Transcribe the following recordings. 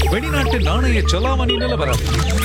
வெளிநாட்டு நாணய செலாவணி நிலவரம்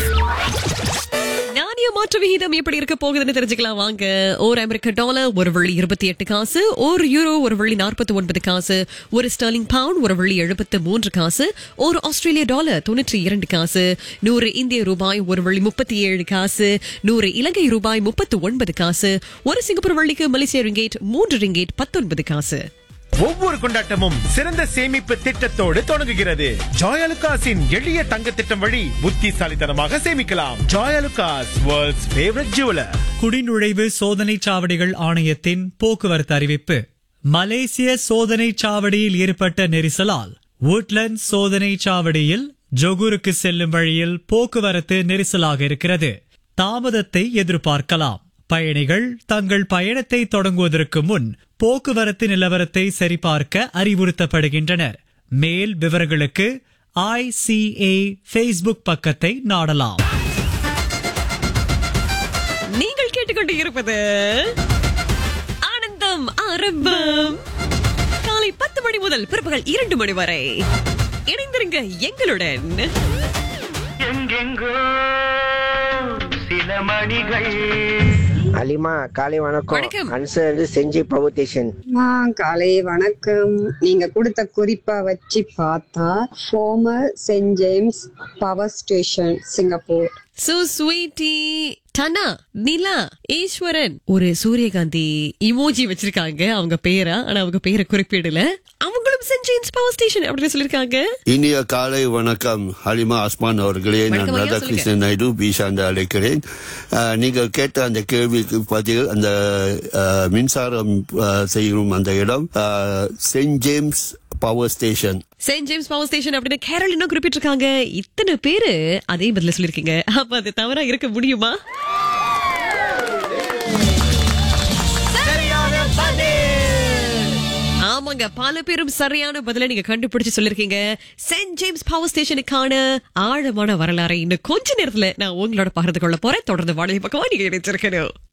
நாணய மாற்று விகிதம் எப்படி இருக்க போகுதுன்னு தெரிஞ்சுக்கலாம் வாங்க ஒரு அமெரிக்க டாலர் ஒரு வெள்ளி இருபத்தி எட்டு காசு ஒரு யூரோ ஒரு வெள்ளி நாற்பத்தி ஒன்பது காசு ஒரு ஸ்டர்லிங் பவுண்ட் ஒரு வெள்ளி எழுபத்து மூன்று காசு ஒரு ஆஸ்திரேலிய டாலர் தொண்ணூற்றி இரண்டு காசு நூறு இந்திய ரூபாய் ஒரு வெள்ளி முப்பத்தி ஏழு காசு நூறு இலங்கை ரூபாய் முப்பத்து ஒன்பது காசு ஒரு சிங்கப்பூர் வெள்ளிக்கு மலேசிய ரிங்கேட் மூன்று ரிங்கேட் பத்தொன்பது காசு ஒவ்வொரு கொண்டாட்டமும் சிறந்த சேமிப்பு திட்டத்தோடு தொடங்குகிறது ஜாயலுகாஸின் எளிய தங்க திட்டம் வழி புத்திசாலித்தனமாக சேமிக்கலாம் ஜாயலுகாஸ் வேர்ல்ட்ஸ் ஃபேவரட் ஜுவலர் குடிநுழைவு சோதனைச் சாவடிகள் ஆணையத்தின் போக்குவரத்து அறிவிப்பு மலேசிய சோதனைச் சாவடியில் ஏற்பட்ட நெரிசலால் woodlands சோதனைச் சாவடியில் ஜொகூருக்கு செல்லும் வழியில் போக்குவரத்து நெரிசலாக இருக்கிறது தாமதத்தை எதிர்பார்க்கலாம் பயணிகள் தங்கள் பயணத்தை தொடங்குவதற்கு முன் போக்குவரத்து நிலவரத்தை சரிபார்க்க அறிவுறுத்தப்படுகின்றனர் மேல் விவரங்களுக்கு ஐசிஏ ஃபேஸ்புக் பக்கத்தை நாடலாம் நீங்கள் கேட்டுக்கொண்டு இருப்பது ஆனந்தம் ஆரம்பம் காலை பத்து மணி முதல் பிற்பகல் இரண்டு மணி வரை இணைந்திருங்க எங்களுடன் எங்கெங்கோ சில மணிகள் அலிமா காலை வணக்கம். வணக்கம் அன்சர் வந்து செஞ்சி பவர் ஸ்டேஷன் ஆ, காலை வணக்கம் நீங்க கொடுத்த குறிப்பா வச்சு பார்த்தா former Saint James power station Singapore சு ஸ்வீட்டி டனா நிலா ஈஸ்வரன் ஒரு சூரியகாந்தி இமோஜி வச்சிருக்காங்க அவங்க பேரா ஆனா அவங்க பேரை குறிப்பிடல அவங்களும் சென்ட் ஜேம்ஸ் பவர் ஸ்டேஷன் அப்படின்னு சொல்லிருக்காங்க இனிய காலை வணக்கம் ஹலிமா அஸ்மான் அவர்களே நான் வணக்கம் ஐயா, ராதாகிருஷ்ணன் நாயுடு பீஷாந்த அழைக்கிறேன் அஹ், நீங்கள் கேட்ட அந்த கேள்விக்கு பதில் அந்த அஹ், மின்சாரம் அஹ், செய்யும் அந்த இடம் அஹ், Saint James power station Saint James power station அப்படின்னு கேரள் இன்னும் குறிப்பிட்டிருக்காங்க இத்தனை பேரு அதே பதில சொல்லிருக்கீங்க அப்ப அது தவறா இருக்க முடியுமா ஆமாங்க பல பேரும் சரியான பதில நீங்க கண்டுபிடிச்சு சொல்லிருக்கீங்க செயின்ட் ஜேம்ஸ் பவர் ஸ்டேஷனுக்கான ஆழமான வரலாறை இன்னும் கொஞ்ச நேரத்துல நான் உங்களோட பகிர்ந்து கொள்ள போறேன் தொடர்ந்து வாடகை பக்கமா நீங்க இணைச்சிருக்கணும்